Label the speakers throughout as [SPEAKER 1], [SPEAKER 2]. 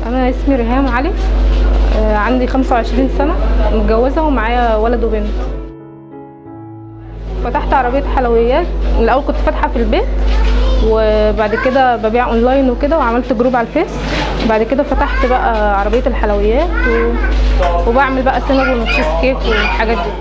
[SPEAKER 1] انا اسمي ريهام علي آه، عندي 25 سنه متجوزه ومعايا ولد وبنت فتحت عربيه حلويات الاول كنت فاتحه في البيت وبعد كده ببيع اونلاين وكده وعملت جروب على الفيس بعد كده فتحت بقى عربيه الحلويات و... وبعمل بقى سينابون وتشيز كيك والحاجات دي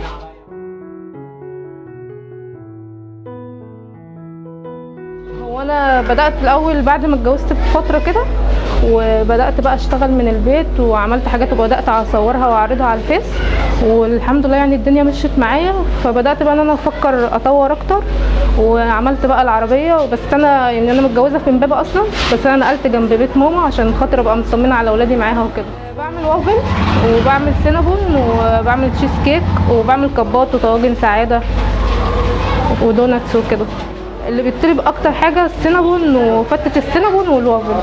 [SPEAKER 1] هو انا بدات الاول بعد ما اتجوزت بفتره كده وبدات بقى اشتغل من البيت وعملت حاجات وبدات اصورها واعرضها على الفيس والحمد لله يعني الدنيا مشيت معايا فبدات بقى ان انا افكر اطور اكتر وعملت بقى العربيه بس انا يعني انا متجوزه في امبابه اصلا بس انا نقلت جنب بيت ماما عشان خاطر ابقى مطمنه على اولادي معاها وكده بعمل وافل وبعمل سينابون وبعمل تشيز كيك وبعمل كبات وطواجن سعاده ودوناتس وكده اللي بيطلب اكتر حاجه السينابون وفتة السينابون والوافل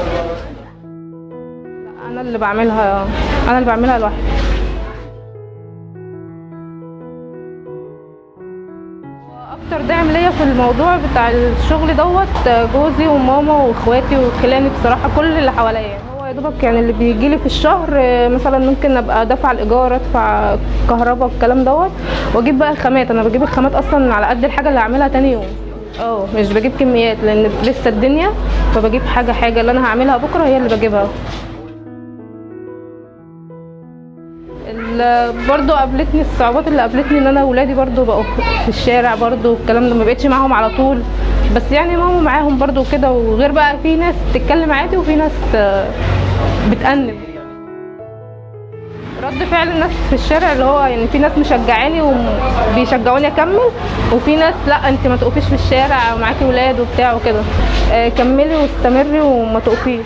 [SPEAKER 1] انا اللي بعملها انا اللي بعملها لوحدي اكتر داعم ليا في الموضوع بتاع الشغل دوت جوزي وماما واخواتي وخلاني بصراحه كل اللي حواليا هو يا دوبك يعني اللي بيجي لي في الشهر مثلا ممكن ابقى دافعه الايجار ادفع كهرباء الكلام دوت واجيب بقى خامات انا بجيب الخامات اصلا على قد الحاجه اللي هعملها تاني يوم اه مش بجيب كميات لان لسه الدنيا فبجيب حاجه حاجه اللي انا هعملها بكره هي اللي بجيبها ال- برضو قابلتني الصعوبات اللي قابلتني ان انا ولادي برضو بقوا في الشارع برضو الكلام ده ما بقتش معاهم على طول بس يعني ماما معاهم برضو كده وغير بقى في ناس بتتكلم عادي وفي ناس آه، بتأنب رد فعل الناس في الشارع اللي هو يعني في ناس مشجعاني وبيشجعوني اكمل وفي ناس لا انت ما تقفيش في الشارع ومعاكي ولاد وبتاع وكده آه، كملي واستمري وما تقفيش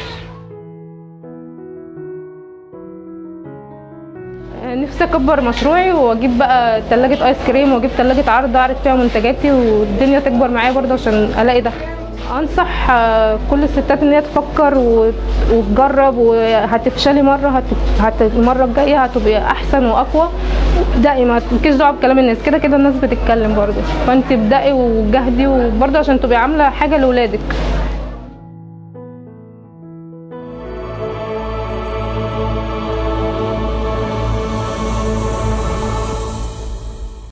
[SPEAKER 1] آه، نفسي اكبر مشروعي واجيب بقى تلاجة ايس كريم واجيب تلاجة عرض اعرض فيها منتجاتي والدنيا تكبر معايا برضه عشان الاقي دخل انصح آه، كل الستات ان هي تفكر و- وتجرب وهتفشلي مره هت... هت... المره الجايه هتبقي احسن واقوى ابدأي ما تلكيش دعوه بكلام الناس كده كده الناس بتتكلم برضه فانت ابدأي وجهدي وبرضه عشان تبقي عامله حاجه لاولادك